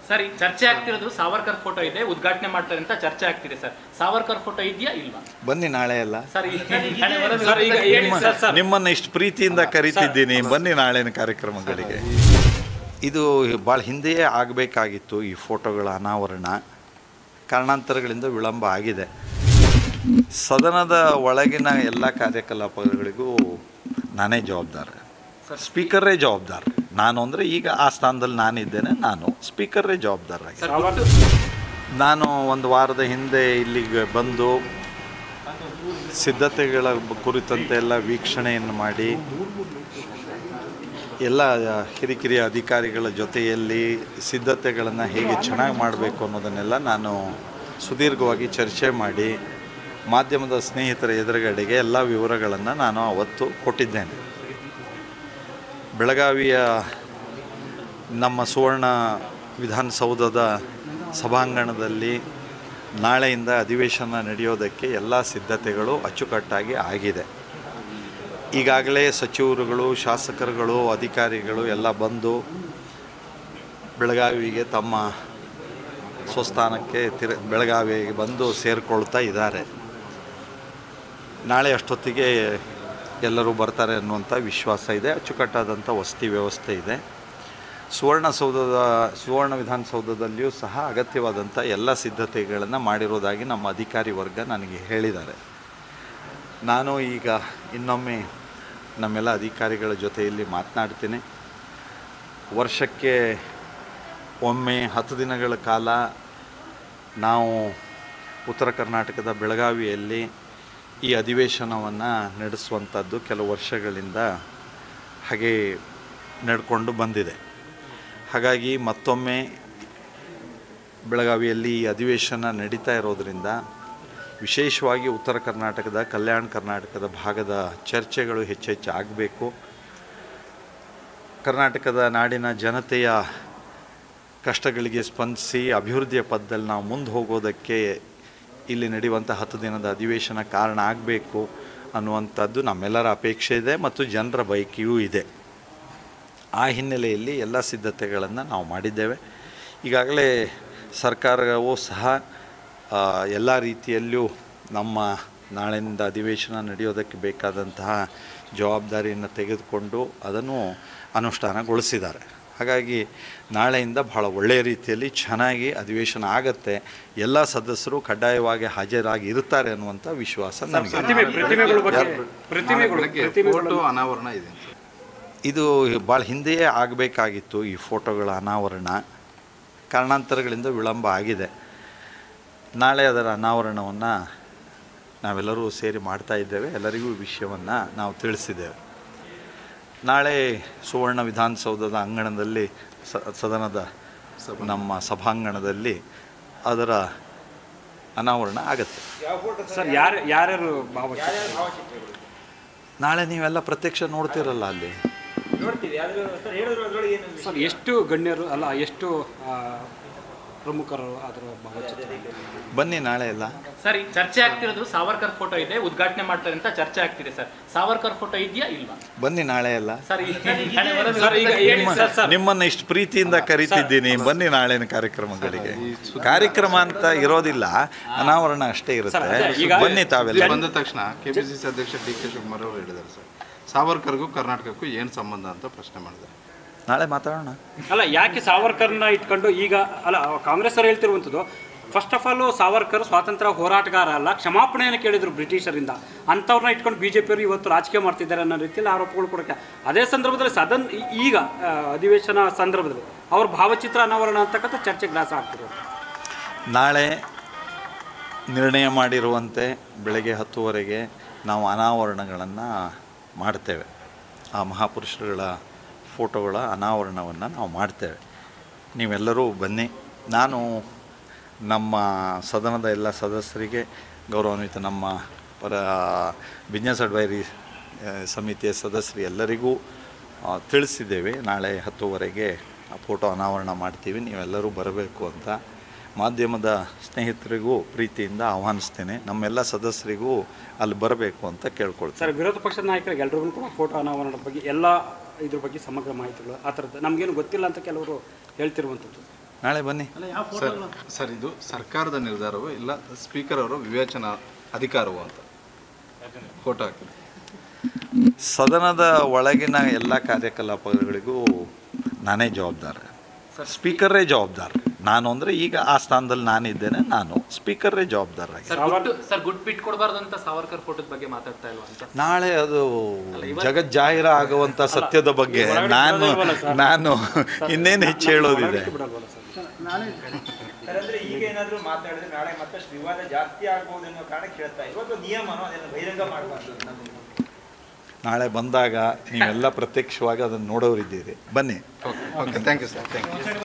Sir ಈ ಚರ್ಚೆ ಆಗ್ತಿರೋದು ಸಾವರ್ಕರ್ ಫೋಟೋ ಇದೆ ಉದ್ಘಾಟನೆ ಮಾಡ್ತಾರೆ ಅಂತ ಚರ್ಚೆ ಆಗ್ತಿದೆ ಸರ್ ಸಾವರ್ಕರ್ ಫೋಟೋ ಇದೆಯಾ ಇಲ್ವಾ ಬನ್ನಿ ನಾಳೆ ಎಲ್ಲ ಸರ್ ಈ ಹಣೆ ಬರೋದು ಸರ್, ಈಗ ಹೇಳಿ ನಿಮ್ಮ- ಸರ್, ಸರ್. ನಿಮ್ಮನ್ನು ಇಷ್ಟು ಪ್ರೀತಿಯಿಂದ ಕರಿತಿದ್ದೀನಿ ಬನ್ನಿ ನಾಳಿನ ಕಾರ್ಯಕ್ರಮಗಳಿಗೆ ಇದು ಭಾಳ ಹಿಂದೆಯೇ ಆಗಬೇಕಾಗಿತ್ತು ಈ ಫೋಟೋಗಳ ಅನಾವರಣ ಕಾರಣಾಂತರಗಳಿಂದ ವಿಳಂಬ ಆಗಿದೆ ಸದನದ ಒಳಗಿನ ಎಲ್ಲ ಕಾರ್ಯಕಲಾಪಗಳಿಗೂ ನಾನೇ ಜವಾಬ್ದಾರ ಸ್ಪೀಕರೇ ಜವಾಬ್ದಾರ ನಾನು ಅಂದರೆ ಈಗ ಆ ಸ್ಥಾನದಲ್ಲಿ ನಾನಿದ್ದೇನೆ ನಾನು ಸ್ಪೀಕರೇ ಜವಾಬ್ದಾರ ನಾನು ಒಂದು ವಾರದ ಹಿಂದೆ ಇಲ್ಲಿಗೆ ಬಂದು ಸಿದ್ಧತೆಗಳ ಕುರಿತಂತೆ ಎಲ್ಲ ವೀಕ್ಷಣೆಯನ್ನು ಮಾಡಿ ಎಲ್ಲ ಹಿರಿಕಿರಿಯ ಅಧಿಕಾರಿಗಳ ಜೊತೆಯಲ್ಲಿ ಸಿದ್ಧತೆಗಳನ್ನು ಹೇಗೆ ಚೆನ್ನಾಗಿ ಮಾಡಬೇಕು ಅನ್ನೋದನ್ನೆಲ್ಲ ನಾನು ಸುದೀರ್ಘವಾಗಿ ಚರ್ಚೆ ಮಾಡಿ ಮಾಧ್ಯಮದ ಸ್ನೇಹಿತರ ಎದುರುಗಡೆಗೆ ಎಲ್ಲ ವಿವರಗಳನ್ನು ನಾನು ಅವತ್ತು ಕೊಟ್ಟಿದ್ದೇನೆ ಬೆಳಗಾವಿಯ ನಮ್ಮ ಸುವರ್ಣ ವಿಧಾನಸೌಧದ ಸಭಾಂಗಣದಲ್ಲಿ ನಾಳೆಯಿಂದ ಅಧಿವೇಶನ ನಡೆಯೋದಕ್ಕೆ ಎಲ್ಲ ಸಿದ್ಧತೆಗಳು ಅಚ್ಚುಕಟ್ಟಾಗಿ ಆಗಿದೆ ಈಗಾಗಲೇ ಸಚಿವರುಗಳು ಶಾಸಕರುಗಳು ಅಧಿಕಾರಿಗಳು ಎಲ್ಲ ಬಂದು ಬೆಳಗಾವಿಗೆ ತಮ್ಮ ಸ್ವಸ್ಥಾನಕ್ಕೆ ತಿರ ಬೆಳಗಾವಿಗೆ ಬಂದು ಸೇರಿಕೊಳ್ತಾ ಇದ್ದಾರೆ ನಾಳೆ ಅಷ್ಟೊತ್ತಿಗೆ ಎಲ್ಲರೂ ಬರ್ತಾರೆ ಅನ್ನುವಂಥ ವಿಶ್ವಾಸ ಇದೆ ಅಚ್ಚುಕಟ್ಟಾದಂಥ ವಸತಿ ವ್ಯವಸ್ಥೆ ಇದೆ ಸುವರ್ಣಸೌಧದ ಸುವರ್ಣ ವಿಧಾನಸೌಧದಲ್ಲಿಯೂ ಸಹ ಅಗತ್ಯವಾದಂಥ ಎಲ್ಲ ಸಿದ್ಧತೆಗಳನ್ನು ಮಾಡಿರೋದಾಗಿ ನಮ್ಮ ಅಧಿಕಾರಿ ವರ್ಗ ನನಗೆ ಹೇಳಿದ್ದಾರೆ ನಾನು ಈಗ ಇನ್ನೊಮ್ಮೆ ನಮ್ಮೆಲ್ಲ ಅಧಿಕಾರಿಗಳ ಜೊತೆಯಲ್ಲಿ ಮಾತನಾಡ್ತೀನಿ ವರ್ಷಕ್ಕೆ ಒಮ್ಮೆ ಹತ್ತು ದಿನಗಳ ಕಾಲ ನಾವು ಉತ್ತರ ಕರ್ನಾಟಕದ ಬೆಳಗಾವಿಯಲ್ಲಿ ಈ ಅಧಿವೇಶನವನ್ನು ನಡೆಸುವಂಥದ್ದು ಕೆಲವು ವರ್ಷಗಳಿಂದ ಹಾಗೆ ನಡ್ಕೊಂಡು ಬಂದಿದೆ ಹಾಗಾಗಿ ಮತ್ತೊಮ್ಮೆ ಬೆಳಗಾವಿಯಲ್ಲಿ ಈ ಅಧಿವೇಶನ ನಡೀತಾ ಇರೋದರಿಂದ ವಿಶೇಷವಾಗಿ ಉತ್ತರ ಕರ್ನಾಟಕದ ಕಲ್ಯಾಣ ಕರ್ನಾಟಕದ ಭಾಗದ ಚರ್ಚೆಗಳು ಹೆಚ್ಚೆಚ್ಚು ಆಗಬೇಕು ಕರ್ನಾಟಕದ ನಾಡಿನ ಜನತೆಯ ಕಷ್ಟಗಳಿಗೆ ಸ್ಪಂದಿಸಿ ಅಭಿವೃದ್ಧಿಯ ಪಥದಲ್ಲಿ ನಾವು ಮುಂದೆ ಹೋಗೋದಕ್ಕೆ ಇಲ್ಲಿ ನಡೆಯುವಂಥ ಹತ್ತು ದಿನದ ಅಧಿವೇಶನ ಕಾರಣ ಆಗಬೇಕು ಅನ್ನುವಂಥದ್ದು ನಮ್ಮೆಲ್ಲರ ಅಪೇಕ್ಷೆ ಇದೆ ಮತ್ತು ಜನರ ಬಯಕೆಯೂ ಇದೆ ಆ ಹಿನ್ನೆಲೆಯಲ್ಲಿ ಎಲ್ಲ ಸಿದ್ಧತೆಗಳನ್ನು ನಾವು ಮಾಡಿದ್ದೇವೆ ಈಗಾಗಲೇ ಸರ್ಕಾರವು ಸಹ ಎಲ್ಲ ರೀತಿಯಲ್ಲೂ ನಮ್ಮ ನಾಳಿನಿಂದ ಅಧಿವೇಶನ ನಡೆಯೋದಕ್ಕೆ ಬೇಕಾದಂತಹ ಜವಾಬ್ದಾರಿಯನ್ನು ತೆಗೆದುಕೊಂಡು ಅದನ್ನು ಅನುಷ್ಠಾನಗೊಳಿಸಿದ್ದಾರೆ ಹಾಗಾಗಿ ನಾಳೆಯಿಂದ ಬಹಳ ಒಳ್ಳೆಯ ರೀತಿಯಲ್ಲಿ ಚೆನ್ನಾಗಿ ಅಧಿವೇಶನ ಆಗತ್ತೆ ಎಲ್ಲ ಸದಸ್ಯರು ಕಡ್ಡಾಯವಾಗಿ ಹಾಜರಾಗಿ ಇರ್ತಾರೆ ಅನ್ನುವಂಥ ವಿಶ್ವಾಸ ನನಗೆ ಪ್ರತಿಮೆ ಪ್ರತಿಮೆಗಳ ಬಗ್ಗೆ ಪ್ರತಿಮೆಗಳು ಬೆಳಗ್ಗೆ ಪ್ರತಿಮೆಗಳು ಫೋಟೋ ಅನಾವರಣ ಇದೆ ಇದು ಭಾಳ ಹಿಂದೆಯೇ ಆಗಬೇಕಾಗಿತ್ತು ಈ ಫೋಟೋಗಳ ಅನಾವರಣ ಕಾರಣಾಂತರಗಳಿಂದ ವಿಳಂಬ ಆಗಿದೆ ನಾಳೆ ಅದರ ಅನಾವರಣವನ್ನು ನಾವೆಲ್ಲರೂ ಸೇರಿ ಮಾಡ್ತಾ ಇದ್ದೇವೆ ಎಲ್ಲರಿಗೂ ಈ ವಿಷಯವನ್ನು ನಾವು ತಿಳಿಸಿದ್ದೇವೆ ನಾಳೆ ಸುವರ್ಣ ವಿಧಾನಸೌಧದ ಅಂಗಣದಲ್ಲಿ ಸ ಸದನದ ನಮ್ಮ ಸಭಾಂಗಣದಲ್ಲಿ ಅದರ ಅನಾವರಣ ಆಗತ್ತೆ ಸರ್ ಯಾರು ಯಾರ್ಯಾರು ಭಾವಚಿತ್ರ ನಾಳೆ ನೀವೆಲ್ಲ ಪ್ರತ್ಯಕ್ಷ ನೋಡ್ತಿರಲ್ಲ ಅಲ್ಲಿ ಸರ್ ಎಷ್ಟು ಗಣ್ಯರು ಅಲ್ಲ ಎಷ್ಟು ಆ, ಪ್ರಮುಖರು ಅದರ ಭಾವಚಿತ್ರ ಬನ್ನಿ ನಾಳೆ ಎಲ್ಲ ಸರ್ ಈ ಚರ್ಚೆ ಆಗ್ತಿರೋದು ಸಾವರ್ಕರ್ ಫೋಟೋ ಇದೆ ಉದ್ಘಾಟನೆ ಮಾಡ್ತಾರೆ ಅಂತ ಚರ್ಚೆ ಆಗ್ತಿದೆ ಸರ್ ಸಾವರ್ಕರ್ ಫೋಟೋ ಇದೆಯಾ ಇಲ್ವಾ ಬನ್ನಿ ನಾಳೆ ಎಲ್ಲ ಸರ್ ಈ ಹಣೆ ಬರೋದು ಸರ್, ಈಗ ಹೇಳಿ ಸರ್, ಸರ್. ನಿಮ್ಮನ್ನು ಇಷ್ಟು ಪ್ರೀತಿಯಿಂದ ಕರಿತಿದ್ದೀನಿ ಬನ್ನಿ ನಾಳಿನ ಕಾರ್ಯಕ್ರಮಗಳಿಗೆ ಕಾರ್ಯಕ್ರಮ ಅಂತ ಇರೋದಿಲ್ಲ ಅನಾವರಣ ಅಷ್ಟೇ ಇರುತ್ತೆ ಈಗ- ಬನ್ನಿ ತಾವೆಲ್ಲ ಬಂದ ತಕ್ಷಣ ಕೆಪಿಸಿಸಿ ಅಧ್ಯಕ್ಷ ಡಿ ಕೆ ಶಿವಕುಮಾರ್ ಅವರು ಹೇಳಿದ್ದಾರೆ ಸರ್ ಸಾವರ್ಕರ್ಗೂ ಕರ್ನಾಟಕಕ್ಕೂ ಏನು ಸಂಬಂಧ ಅಂತ ಪ್ರಶ್ನೆ ಮಾಡಿದ್ದಾರೆ ನಾಳೆ ಮಾತಾಡೋಣ ಅಲ್ಲ ಯಾಕೆ ಸಾವರ್ಕರ್ನ ಇಟ್ಕೊಂಡು ಈಗ ಅಲ್ಲ ಕಾಂಗ್ರೆಸ್ ಅವರು ಹೇಳ್ತಿರುವಂಥದ್ದು ಫಸ್ಟ್ ಆಫ್ ಆಲ್ ಸಾವರ್ಕರ್ ಸ್ವಾತಂತ್ರ್ಯ ಹೋರಾಟಗಾರ ಅಲ್ಲ ಕ್ಷಮಾಪಣೆಯನ್ನು ಕೇಳಿದ್ರು ಬ್ರಿಟಿಷರಿಂದ ಅಂಥವ್ರನ್ನ ಇಟ್ಕೊಂಡು ಬಿ ಜೆ ಪಿಯವರು ಇವತ್ತು ರಾಜಕೀಯ ಮಾಡ್ತಿದ್ದಾರೆ ಅನ್ನೋ ರೀತಿಯಲ್ಲಿ ಆರೋಪಗಳು ಕೊಡೋಕ್ಕೆ ಅದೇ ಸಂದರ್ಭದಲ್ಲಿ ಸದನ್ ಈ- ಈಗ ಆ, ಅಧಿವೇಶನ ಸಂದರ್ಭದಲ್ಲಿ ಅವ್ರ ಭಾವಚಿತ್ರ ಅನಾವರಣ ಅಂತಕ್ಕಂಥ ಚರ್ಚೆ ಗ್ಲಾಸ್ ಆಗ್ತಿರೋದು ನಾಳೆ ನಿರ್ಣಯ ಮಾಡಿರುವಂತೆ ಬೆಳಗ್ಗೆ ಹತ್ತುವರೆಗೆ ನಾವು ಅನಾವರಣಗಳನ್ನು ಮಾಡ್ತೇವೆ ಆ ಮಹಾಪುರುಷರುಗಳ ಫೋಟೋಗಳ ಅನಾವರಣವನ್ನು ನಾವು ಮಾಡ್ತೇವೆ ನೀವೆಲ್ಲರೂ ಬನ್ನಿ ನಾನು ನಮ್ಮ ಸದನದ ಎಲ್ಲ ಸದಸ್ಯರಿಗೆ ಗೌರವಾನ್ವಿತ ನಮ್ಮ ಪರ ಬಿಸ್ನೆಸ್ ಅಡ್ವೈರಿ ಆ, ಸಮಿತಿಯ ಸದಸ್ಯರು ಎಲ್ಲರಿಗೂ ಆ, ತಿಳಿಸಿದ್ದೇವೆ ನಾಳೆ ಹತ್ತುವರೆಗೆ ಆ ಫೋಟೋ ಅನಾವರಣ ಮಾಡ್ತೀವಿ ನೀವೆಲ್ಲರೂ ಬರಬೇಕು ಅಂತ ಮಾಧ್ಯಮದ ಸ್ನೇಹಿತರಿಗೂ ಪ್ರೀತಿಯಿಂದ ಆಹ್ವಾನಿಸ್ತೇನೆ ನಮ್ಮೆಲ್ಲ ಸದಸ್ಯರಿಗೂ ಅಲ್ಲಿ ಬರಬೇಕು ಅಂತ ಕೇಳ್ಕೊಳ್ತೀನಿ ಸರ್ ವಿರೋಧ ಪಕ್ಷದ ನಾಯಕರಿಗೆ ಎಲ್ರಿಗೂ ಕೂಡ ಫೋಟೋ ಅನಾವರಣದ ಬಗ್ಗೆ ಎಲ್ಲ ಇದ್ರ ಬಗ್ಗೆ ಸಮಗ್ರ ಮಾಹಿತಿಗಳು ಆ ಥರದ್ದು ನಮಗೇನು ಗೊತ್ತಿಲ್ಲ ಅಂತ ಕೆಲವರು ಹೇಳ್ತಿರುವಂಥದ್ದು ನಾಳೆ ಬನ್ನಿ ಸರ್ ಸರ್ ಇದು ಸರ್ಕಾರದ ನಿರ್ಧಾರವೋ ಇಲ್ಲ ಸ್ಪೀಕರ್ ಅವರ ವಿವೇಚನಾ ಅಧಿಕಾರವೋ ಅಂತ ಫೋಟೋ ಹಾಕಿ ಸದನದ ಒಳಗಿನ ಎಲ್ಲ ಕಾರ್ಯಕಲಾಪಗಳಿಗೂ ನಾನೇ ಜವಾಬ್ದಾರ ಸ್ಪೀಕರೇ ಜವಾಬ್ದಾರ ನಾನು ಅಂದರೆ ಈಗ ಆ ಸ್ಥಾನದಲ್ಲಿ ನಾನಿದ್ದೇನೆ ನಾನು ಸ್ಪೀಕರೇ ಜವಾಬ್ದಾರಾಗಿ ಸರ್ ಗುಟ್ಟು ಸರ್ ಗುಡ್ ಬಿಟ್ ಕೊಡಬಾರ್ದು ಅಂತ ಸಾವರ್ಕರ್ ಫೋಟೋದ ಬಗ್ಗೆ ಮಾತಾಡ್ತಾ ಇಲ್ವಾ ಅಂತ ನಾಳೆ ಅದು ಜಗಜ್ಜಾಹಿರ ಆಗುವಂಥ ಸತ್ಯದ ಬಗ್ಗೆ ನಾನು ನಾನು ಇನ್ನೇನು ಹೆಚ್ಚು ಹೇಳೋದಿದೆ ಬಿಡಲ್ವಲ್ಲ ಸರ್ ಸರ್ ಅಂದ್ರೆ ಈಗ ಏನಾದ್ರು ಮಾತಾಡಿದ್ರೆ ನಾಳೆ ಮತ್ತಷ್ಟು ವಿವಾದ ಜಾಸ್ತಿ ಆಗ್ಬೋದು ಅನ್ನೋ ಕಾರಣಕ್ಕೆ ಹೇಳ್ತಾ ಇದ್ರು ಅಥವಾ ನಿಯಮನೋ ಅದನ್ನು ಬಹಿರಂಗ ಮಾಡಬಾರ್ದು ಅಂತ ನಾಳೆ ಬಂದಾಗ ನೀವೆಲ್ಲ ಪ್ರತ್ಯಕ್ಷವಾಗಿ ಅದನ್ನು ನೋಡೋರಿದ್ದೀರಿ ಬನ್ನಿ okay okay thank you sir thank you